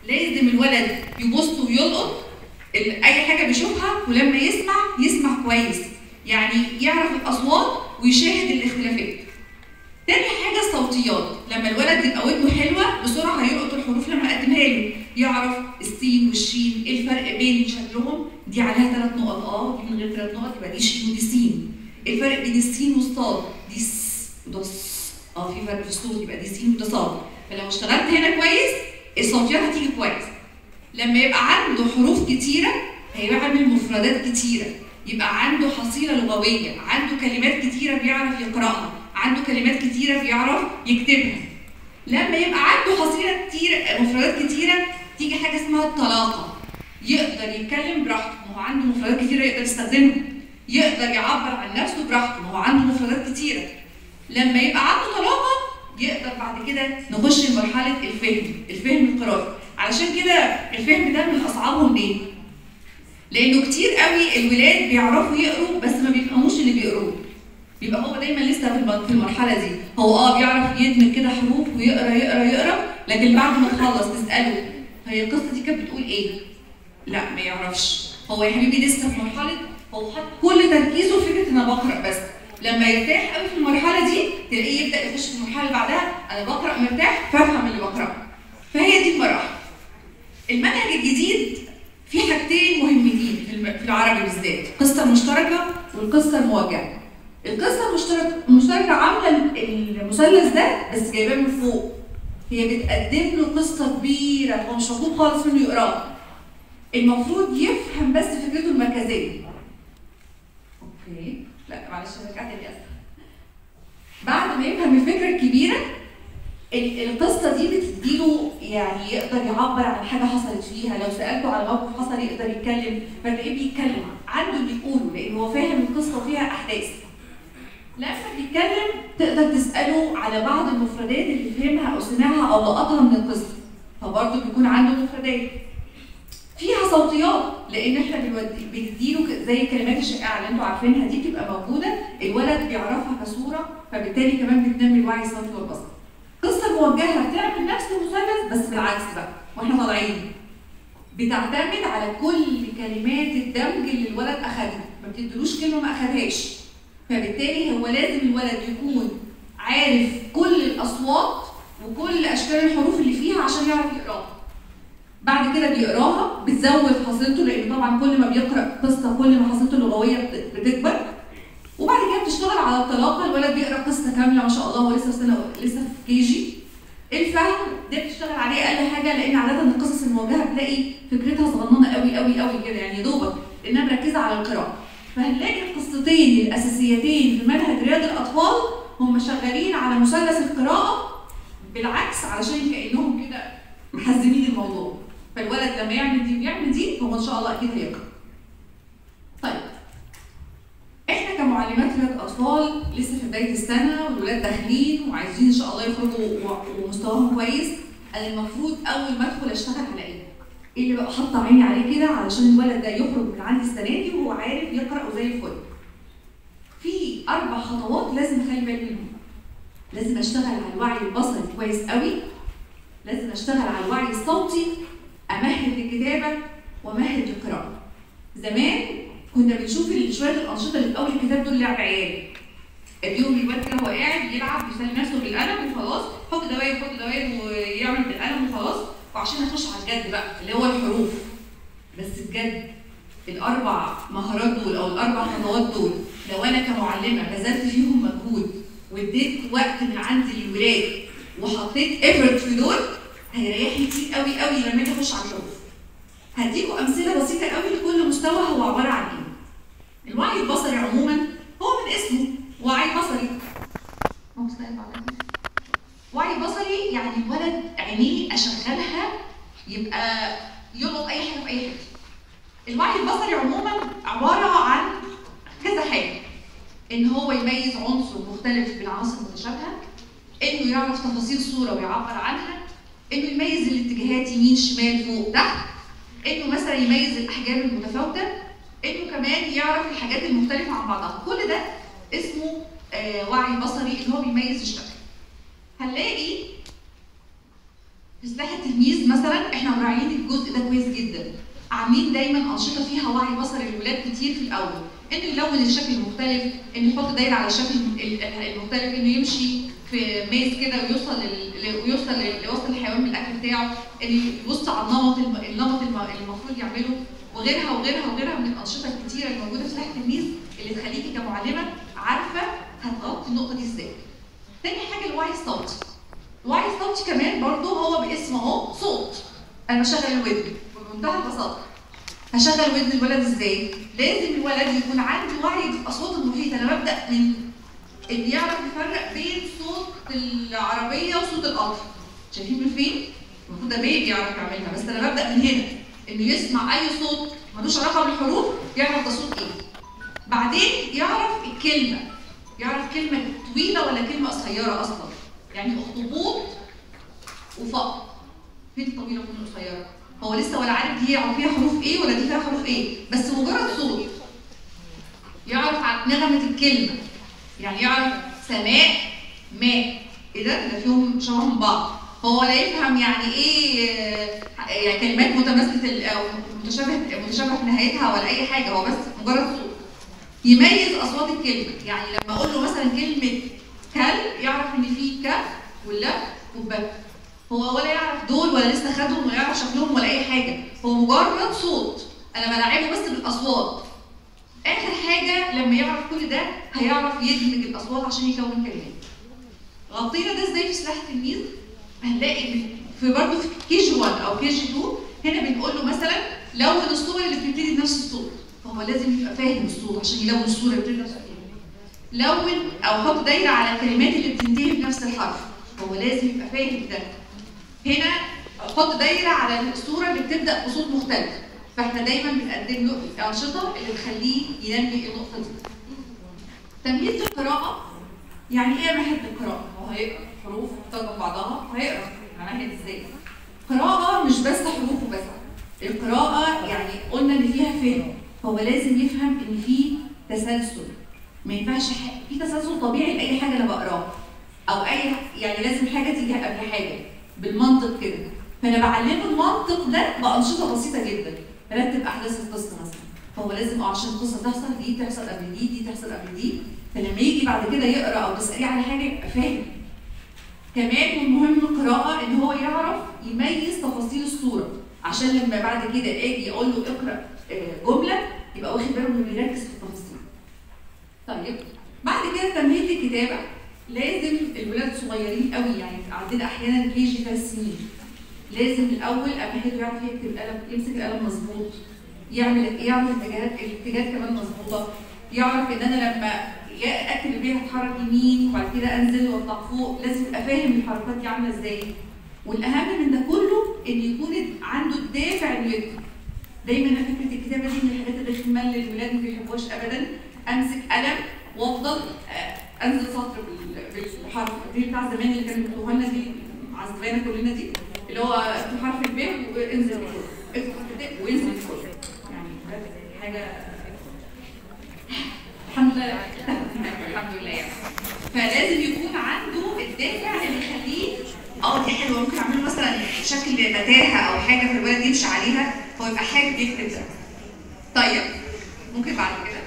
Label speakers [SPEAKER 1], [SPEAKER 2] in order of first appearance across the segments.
[SPEAKER 1] لازم الولد يبص ويلقط ال- اي حاجه بيشوفها ولما يسمع يسمع كويس يعني يعرف الاصوات ويشاهد الاختلافات تاني حاجة الصوتيات، لما الولد يبقى ودنه حلوة بسرعة هيلقط الحروف لما أقدمها له، يعرف السين والشين، إيه الفرق بين شكلهم؟ دي عليها ثلاث نقط اه، دي من غير ثلاث نقط يبقى دي شين ودي سين. إيه الفرق بين السين والصاد؟ دي س وده ص، اه في فرق في الصوت يبقى دي سين وده صاد. فلو اشتغلت هنا كويس الصوتيات هتيجي كويس. لما يبقى عنده حروف كتيرة هيعمل مفردات كتيرة، يبقى عنده حصيلة لغوية، عنده كلمات كتيرة بيعرف يقرأها، عنده كلمات كتيرة بيعرف يكتبها. لما يبقى عنده حصيلة كتير مفردات كتيرة تيجي حاجة اسمها الطلاقة. يقدر يتكلم براحته، ما هو عنده مفردات كتيرة يقدر يستخدمها. يقدر يعبر عن نفسه براحته، ما هو عنده مفردات كتيرة. لما يبقى عنده طلاقة يقدر بعد كده نخش لمرحلة الفهم، الفهم القرائي. علشان كده الفهم ده من أصعبهم ليه؟ لأنه كتير قوي الولاد بيعرفوا يقروا بس ما بيفهموش اللي بيقروه. بيبقى هو دايما لسه في الم- في المرحله دي هو اه بيعرف يدمج كده حروف ويقرا يقرا يقرا لكن بعد ما تخلص تساله هي القصه دي كانت بتقول ايه؟ لا ما يعرفش هو يا حبيبي لسه في مرحله هو حط كل تركيزه في فكره ان انا بقرا بس لما يرتاح قوي في المرحله دي تلاقيه يبدا يخش في المرحله اللي بعدها انا بقرا مرتاح فافهم اللي بقراه فهي دي المراحل المنهج الجديد فيه حاجتين مهمين في الم- في العربي بالذات القصه المشتركه والقصه الموجهه القصه المشتركه المشتركه عامله المثلث ده بس جايباه من فوق هي بتقدم له قصه كبيره هو مش مطلوب خالص منه يقراها المفروض يفهم بس فكرته المركزيه اوكي لا معلش انا رجعت لي اسف بعد ما يفهم الفكره الكبيره ال- القصه دي بتديله يعني يقدر يعبر عن حاجه حصلت فيها لو سالته على موقف حصل يقدر يتكلم فتلاقيه بيتكلم عنده اللي بيقوله لان هو فاهم القصه وفيها احداث لما بيتكلم تقدر تساله على بعض المفردات اللي فهمها او سمعها او لقطها من القصه فبرضه بيكون عنده مفردات فيها صوتيات لان احنا بنودي بنديله ك- زي الكلمات الشائعه اللي انتوا عارفينها دي بتبقى موجوده الولد بيعرفها كصوره فبالتالي كمان بتنمي الوعي الصوتي والبصري قصه موجهه بتعمل نفس المثلث بس بالعكس بقى واحنا طالعين بتعتمد على كل كلمات الدمج اللي الولد اخدها ما بتدلوش كلمه ما اخدهاش فبالتالي هو لازم الولد يكون عارف كل الاصوات وكل اشكال الحروف اللي فيها عشان يعرف يقراها بعد كده بيقراها بتزود حصيلته لان طبعا كل ما بيقرا قصه كل ما حصيلته اللغويه بت- بتكبر وبعد كده بتشتغل على الطلاقه الولد بيقرا قصه كامله ما شاء الله هو لسه في سنه لسه في كي جي الفهم ده بتشتغل عليه اقل حاجه لان عاده القصص الموجهه بتلاقي فكرتها صغننه قوي قوي قوي كده يعني يا دوبك لانها مركزه على القراءه فهنلاقي القصتين الاساسيتين في منهج رياض الاطفال هم شغالين على مثلث القراءه بالعكس علشان كانهم كده محزمين الموضوع فالولد لما يعمل دي ويعمل دي هو ان شاء الله اكيد هيقرا طيب احنا كمعلمات رياض اطفال لسه في بدايه السنه والولاد داخلين وعايزين ان شاء الله يخرجوا و- ومستواهم كويس انا المفروض اول ما ادخل اشتغل على ايه؟ ايه اللي بقى حاطه عيني عليه كده علشان الولد ده يخرج من عندي السنه دي وهو عارف يقرا وزي الفل. في اربع خطوات لازم اخلي بالي منهم. لازم اشتغل على الوعي البصري كويس قوي. لازم اشتغل على الوعي الصوتي امهد للكتابه وامهد للقراءه. زمان كنا بنشوف ال- شويه الانشطه اللي في اول الكتاب دول لعب عيال. اليوم الواد كده هو قاعد يلعب يسلي نفسه بالقلم وخلاص حط دواير حط دواير ويعمل بالقلم وخلاص وعشان نخش على الجد بقى اللي هو الحروف بس بجد الاربع مهارات دول او الاربع خطوات دول لو انا كمعلمه بذلت فيهم مجهود واديت وقت من عندي للولاد وحطيت ايفورت في دول هيريحني كتير قوي قوي لما اجي اخش على الحروف هديكم امثله بسيطه قوي لكل مستوى هو عباره عن ايه الوعي البصري عموما هو من اسمه وعي بصري هو مستعد على كده. وعي بصري يعني الولد عينيه اشغلها يبقى يلقط اي حاجه في اي حته الوعي البصري عموما عباره عن كذا حاجه ان هو يميز عنصر مختلف من عناصر متشابهه انه يعرف تفاصيل صوره ويعبر عنها انه يميز الاتجاهات يمين شمال فوق تحت انه مثلا يميز الاحجام المتفاوته انه كمان يعرف الحاجات المختلفه عن بعضها كل ده اسمه آه وعي بصري اللي هو بيميز الشكل هنلاقي في سلاح التلميذ مثلا احنا مراعيين الجزء ده كويس جدا عاملين دايما انشطه فيها وعي بصري للولاد كتير في الاول انه يلون الشكل المختلف انه يحط دايره على الشكل ال- المختلف انه يمشي في ميز كده ويوصل لل- ويوصل ل- لوسط الحيوان من الاكل بتاعه انه يبص على النمط الم- النمط الم- المفروض يعمله وغيرها وغيرها وغيرها من الانشطه الكتيره الموجوده في سلاح التلميذ اللي تخليكي كمعلمه عارفه هتغطي النقطه دي ازاي. تاني حاجه الوعي الصوتي. الوعي الصوتي كمان برضه هو باسمه اهو صوت. انا بشغل الودن بمنتهى البساطه. هشغل ودن الولد ازاي؟ لازم الولد يكون عنده وعي بالاصوات المحيطه، انا ببدا من ان يعرف يفرق بين صوت العربيه وصوت القطر. شايفين من فين؟ المفروض ده بيبي يعرف يعملها بس انا ببدا من هنا انه يسمع اي صوت ملوش علاقه بالحروف يعرف ده صوت ايه. بعدين يعرف الكلمه يعرف كلمه طويله ولا كلمه قصيره اصلا. يعني اخطبوط وفقر. فين الطويله وفين القصيره؟ هو لسه ولا عارف دي فيها حروف ايه ولا دي فيها حروف ايه بس مجرد صوت يعرف عن نغمه الكلمه يعني يعرف سماء ماء ايه ده ده فيهم شبه من بعض هو لا يفهم يعني ايه آه، يعني كلمات متماثله ال- او متشابه متشابه في نهايتها ولا اي حاجه هو بس مجرد صوت يميز اصوات الكلمه يعني لما اقول له مثلا كلمه كل يعرف ان في ك ولا وب هو ولا يعرف دول ولا لسه خدهم ولا يعرف شكلهم ولا اي حاجه هو مجرد صوت انا بلعبه بس بالاصوات اخر حاجه لما يعرف كل ده هيعرف يدمج الاصوات عشان يكون كلمات غطينا ده ازاي في سلاح التلميذ هنلاقي من- في برضه في كي جي 1 او كي جي 2 هنا بنقول له مثلا لون الصوره اللي بتبتدي بنفس الصوت فهو لازم يبقى فاهم الصوت عشان يلون الصوره اللي بتبتدي بنفس الصوت لون او حط دايره على الكلمات اللي بتنتهي بنفس الحرف هو لازم يبقى فاهم ده هنا حط دايره على الصوره اللي بتبدا بصوت مختلف فاحنا دايما بنقدم له الانشطه اللي تخليه ينمي النقطه دي تمهيد القراءه يعني ايه مهد القراءه هو هيقرا حروف تطبق بعضها وهيقرا همهد ازاي قراءه مش بس حروف وبس القراءه يعني قلنا ان فيها فهم هو لازم يفهم ان في تسلسل ما ينفعش ح- في تسلسل طبيعي لاي حاجه انا بقراها او اي يعني لازم حاجه تيجي قبل حاجه بالمنطق كده فانا بعلمه المنطق ده بانشطه بسيطه جدا رتب احداث القصه مثلا فهو لازم اه عشان القصه تحصل دي تحصل قبل دي دي تحصل قبل دي فلما يجي بعد كده يقرا او تساليه على حاجه يبقى فاهم كمان من مهم القراءه ان هو يعرف يميز تفاصيل الصوره عشان لما بعد كده اجي اقول له اقرا آه، جمله يبقى واخد باله انه بيركز في التفاصيل طيب بعد كده تمهيد الكتابه لازم الولاد صغيرين قوي يعني عندنا احيانا كي جي ثلاث سنين لازم الاول امهده يعرف يكتب القلم يمسك القلم مظبوط يعمل يعمل اتجاهات الاتجاهات كمان مظبوطه يعرف ان انا لما يا اكتب البيه هتحرك يمين وبعد كده انزل واطلع فوق لازم يبقى فاهم الحركات دي عامله ازاي والاهم من ده كله ان يكون عنده الدافع انه يكتب دايما أنا فكره الكتابه دي من الحاجات اللي تمل الولاد ما بيحبوهاش ابدا امسك قلم وافضل آه، انزل سطر بال- بالحرف دي بتاع زمان اللي كانوا بيكتبوها لنا دي عذبانا كلنا دي اللي هو اكتب حرف الب وانزل فوق اكتب حرف الب وانزل فوق يعني بجد حاجه الحمد لله الحمد لله يعني فلازم يكون عنده الدافع اللي يخليه اه دي حلوه ممكن اعمله مثلا شكل متاهه او حاجه في الولد يمشي عليها فهو يبقى حابب يكتب ده طيب ممكن بعد كده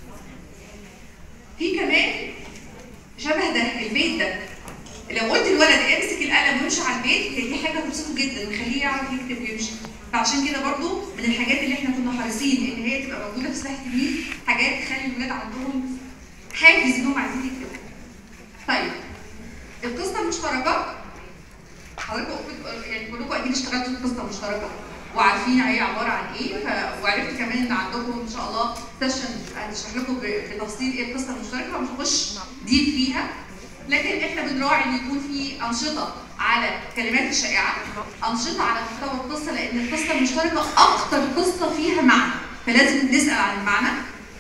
[SPEAKER 1] في كمان شبه ده البيت ده لو قلت الولد امسك القلم وامشي على البيت هي دي حاجه تبسطه جدا ويخليه يعرف يكتب ويمشي فعشان كده برضو من الحاجات اللي احنا كنا حريصين ان هي تبقى موجوده في سلاح التلميذ حاجات تخلي الولاد عندهم حافز انهم عايزين يكتبوا. طيب القصه المشتركه حضرتك يعني كلكم اكيد اشتغلتوا في قصه مشتركه وعارفين هي عباره عن ايه ف... وعرفت كمان ان عندكم ان شاء الله سيشن هنشرح لكم ب- بتفصيل ايه القصه المشتركه مش هخش ديب فيها لكن احنا بنراعي ان يكون في انشطه على كلمات الشائعه انشطه على محتوى القصه لان القصه المشتركه اكتر قصه فيها معنى فلازم نسال عن المعنى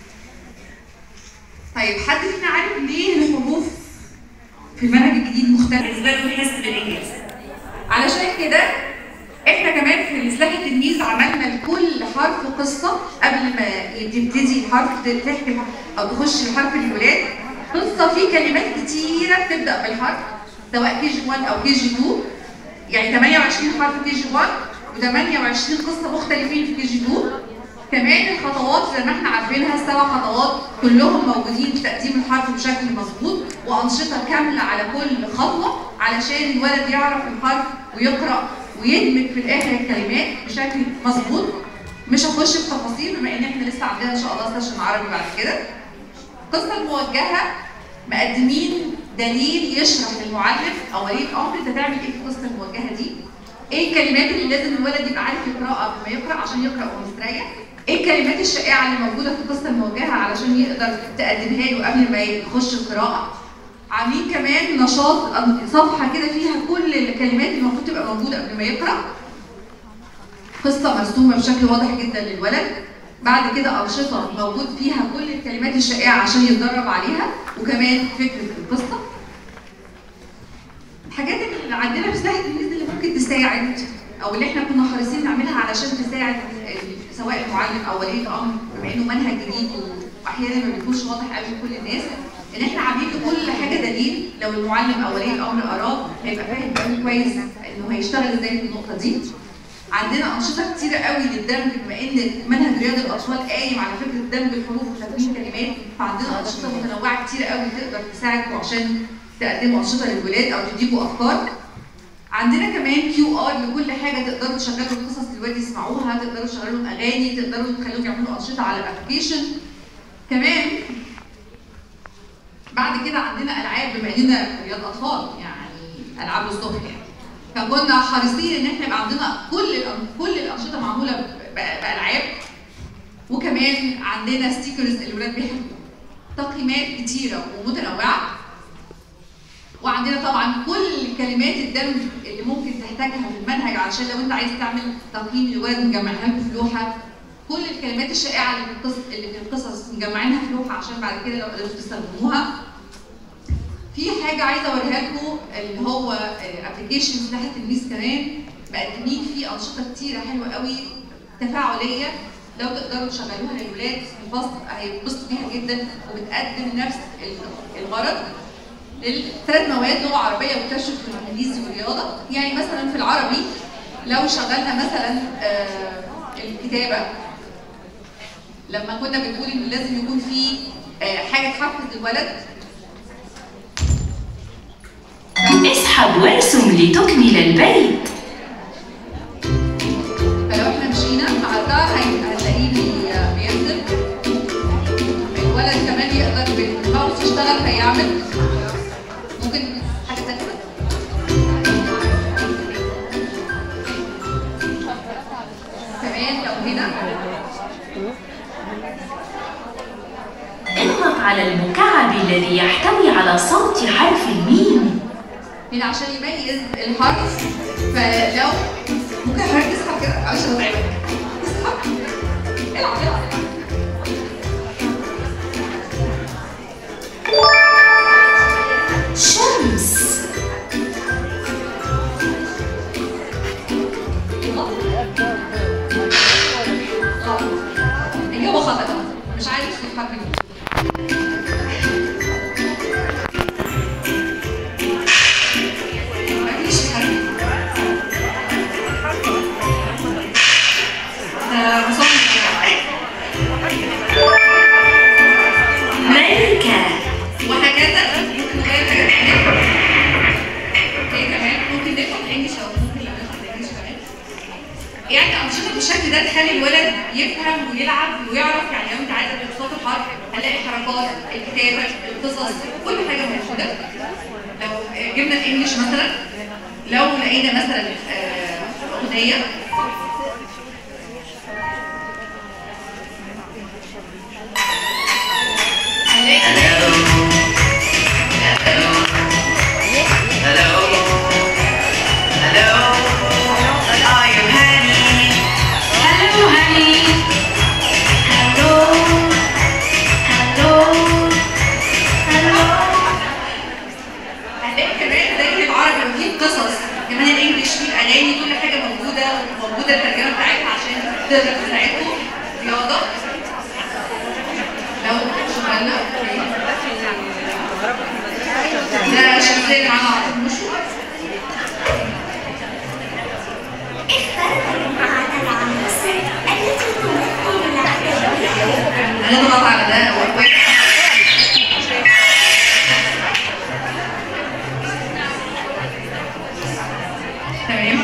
[SPEAKER 1] طيب حد فينا عارف ليه الحروف في المنهج الجديد مختلف بالنسبه له يحس بالانجاز علشان كده احنا كمان في سلاح التلميذ عملنا لكل حرف قصه قبل ما تبتدي الحرف تحكي الحرف او تخش الحرف للولاد قصه في كلمات كتيره بتبدا بالحرف سواء كي جي 1 او كي جي 2 يعني 28 حرف كي جي 1 و28 قصه مختلفين في كي جي 2 كمان الخطوات زي ما احنا عارفينها السبع خطوات كلهم موجودين في تقديم الحرف بشكل مظبوط وانشطه كامله على كل خطوه علشان الولد يعرف الحرف ويقرا ويدمج في الاخر الكلمات بشكل مظبوط مش هخش في تفاصيل بما ان احنا لسه عندنا ان شاء الله سيشن عربي بعد كده القصه الموجهه مقدمين دليل يشرح للمعلم او ولي الامر انت تعمل ايه في القصه الموجهه دي ايه الكلمات اللي لازم الولد يبقى عارف يقراها قبل ما يقرا عشان يقرا وهو مستريح ايه الكلمات الشائعه اللي موجوده في القصه الموجهه علشان يقدر تقدمها له قبل ما يخش القراءه عاملين كمان نشاط صفحه كده فيها كل الكلمات اللي المفروض تبقى موجوده قبل ما يقرا قصه مرسومه بشكل واضح جدا للولد بعد كده انشطه موجود فيها كل الكلمات الشائعه عشان يتدرب عليها وكمان فكره القصه الحاجات اللي عندنا في سلاح التلميذ اللي ممكن تساعد او اللي احنا كنا حريصين نعملها علشان تساعد سواء المعلم او ولي الامر بما انه منهج جديد واحيانا ما بيكونش واضح قوي لكل الناس ان احنا عاملين لكل حاجه دليل لو المعلم او ولي الامر اراه هيبقى فاهم قوي كويس انه هيشتغل ازاي في النقطه دي عندنا انشطه كتيره قوي للدمج بما ان منهج رياض الاطفال قايم على فكره دمج الحروف وتكوين كلمات فعندنا انشطه متنوعه كتيره قوي تقدر تساعدكم عشان تقدموا انشطه للولاد او تديكوا افكار عندنا كمان كيو ار لكل حاجه تقدروا تشغلوا القصص الولاد يسمعوها تقدروا تشغلوا لهم اغاني تقدروا تخليهم يعملوا انشطه على الابلكيشن كمان بعد كده عندنا العاب بما اننا رياض اطفال يعني العاب الصبح يعني فكنا حريصين ان احنا يبقى عندنا كل كل الانشطه معموله بالعاب وكمان عندنا ستيكرز الولاد بيحبوها تقييمات كتيره ومتنوعه وعندنا طبعا كل كلمات الدمج اللي ممكن تحتاجها في المنهج علشان لو انت عايز تعمل تقييم للولد مجمعها لكم في لوحه كل الكلمات الشائعه اللي في القصص اللي في القصص مجمعينها في لوحه عشان بعد كده لو قدرتوا تستخدموها في حاجه عايزه اوريها لكم اللي هو ابلكيشن سلاح التلميذ كمان مقدمين فيه انشطه كتيره حلوه قوي تفاعليه لو تقدروا تشغلوها للولاد في الفصل هيتبسطوا بيها جدا وبتقدم نفس الغرض للثلاث مواد لغه عربيه وتشرف والانجليزي والرياضه يعني مثلا في العربي لو شغلنا مثلا آه الكتابه لما كنا بنقول ان لازم يكون في آه حاجه تحفز الولد
[SPEAKER 2] اسحب وارسم لتكمل البيت
[SPEAKER 1] فلو احنا مشينا مع الدار هتلاقيه بينزل الولد كمان يقدر بالماوس يشتغل فيعمل ممكن حاجه ثانيه كمان لو هنا
[SPEAKER 2] اضغط على المكعب الذي يحتوي على صوت حرف الميم
[SPEAKER 1] هنا عشان يميز الحرف فلو ممكن حضرتك تسحب كده عشان اتعبك اسحب العب العب
[SPEAKER 2] شمس
[SPEAKER 1] الجو خطأ مش عارف في حرف مين مفيش حرف ده مصمم
[SPEAKER 2] ملكة
[SPEAKER 1] وهكذا ممكن نغير حاجات كمان ايه كمان ممكن ناخد انجلش او ممكن لا ناخد انجلش كمان يعني انشطه بالشكل ده تخلي الولد يفهم ويلعب ويعرف يعني لو انت عايزه تبسط الحرف هنلاقي حركات الكتابه القصص كل حاجه موجوده لو آه، جبنا الانجليش مثلا لو لقينا مثلا آه، اغنيه هنلاقي
[SPEAKER 2] هلو هني هلو هلو هلو
[SPEAKER 1] هنلاقي كمان زي العربي وفيه قصص كمان الانجليش فيه اغاني كل حاجه موجوده وموجوده الترجمه بتاعتها عشان تقدر تساعدكم رياضه لو شغلنا ده شغال معانا على طول مشروع
[SPEAKER 3] اخترت مجموعة العناصر التي تمثل العدد
[SPEAKER 1] هنضغط على ده و- تمام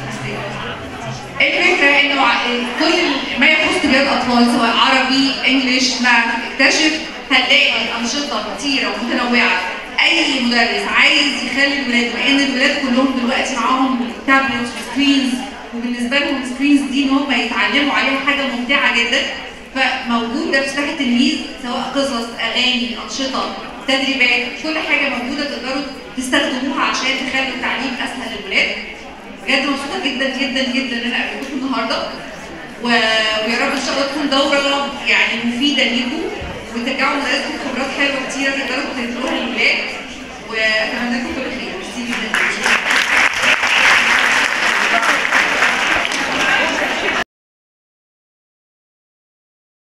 [SPEAKER 1] الفكره انه ع- كل ما يخص رياض اطفال سواء عربي انجلش ماث اكتشف هنلاقي انشطه كتيره ومتنوعه اي مدرس عايز يخلي الولاد بما ان الولاد كلهم دلوقتي معاهم تابلتس وسكرينز وبالنسبه لهم السكرينز دي ان هم يتعلموا عليها حاجه ممتعه جدا فموجود ده في سلاح التلميذ سواء قصص اغاني انشطه تدريبات كل حاجه موجوده تقدروا تستخدموها عشان تخلوا التعليم اسهل للولاد بجد مبسوطه جدا جدا جدا ان انا قابلتكم النهارده و... ويا رب ان شاء الله تكون دوره يعني مفيده ليكم وترجعوا لنفسكم خبرات حلوه كتيره تقدروا تنقلوها للولاد واتمنى لكم كل خير